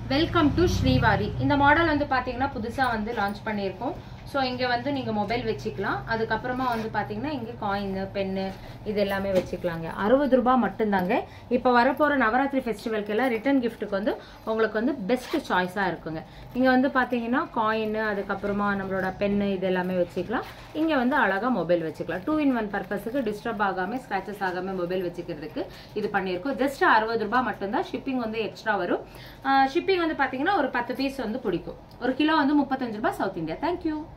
welcome to Srivari இந்த model வந்து பார்த்தீங்கன்னா புதுசாக வந்து லான்ச் பண்ணியிருக்கோம் ஸோ இங்கே வந்து நீங்கள் மொபைல் வச்சுக்கலாம் அதுக்கப்புறமா வந்து பார்த்தீங்கன்னா இங்கே காயின் பென்னு இது எல்லாமே வச்சுக்கலாங்க அறுபது ரூபாய் மட்டும்தாங்க இப்போ வரப்போகிற நவராத்திரி ஃபெஸ்டிவல்க்கு எல்லாம் ரிட்டன் கிஃப்ட்டுக்கு வந்து உங்களுக்கு வந்து பெஸ்ட் சாய்ஸாக இருக்குங்க இங்கே வந்து பார்த்தீங்கன்னா காயின் அதுக்கப்புறமா நம்மளோட பென்னு இது எல்லாமே வச்சுக்கலாம் இங்கே வந்து அழகாக மொபைல் வச்சுக்கலாம் டூ இன் ஒன் பர்பஸுக்கு டிஸ்டர்ப் ஆகாமல் ஸ்க்ராச்சஸ் ஆகாமல் மொபைல் வச்சுக்கிறதுக்கு இது பண்ணியிருக்கோம் ஜஸ்ட் அறுபது ரூபாய் மட்டும்தான் ஷிப்பிங் வந்து எக்ஸ்ட்ரா வரும் ஷிப்பிங் வந்து பார்த்தீங்கன்னா ஒரு பத்து பீஸ் வந்து பிடிக்கும் ஒரு கிலோ வந்து முப்பத்தஞ்சு ரூபாய் சவுத் இந்தியா தேங்க்யூ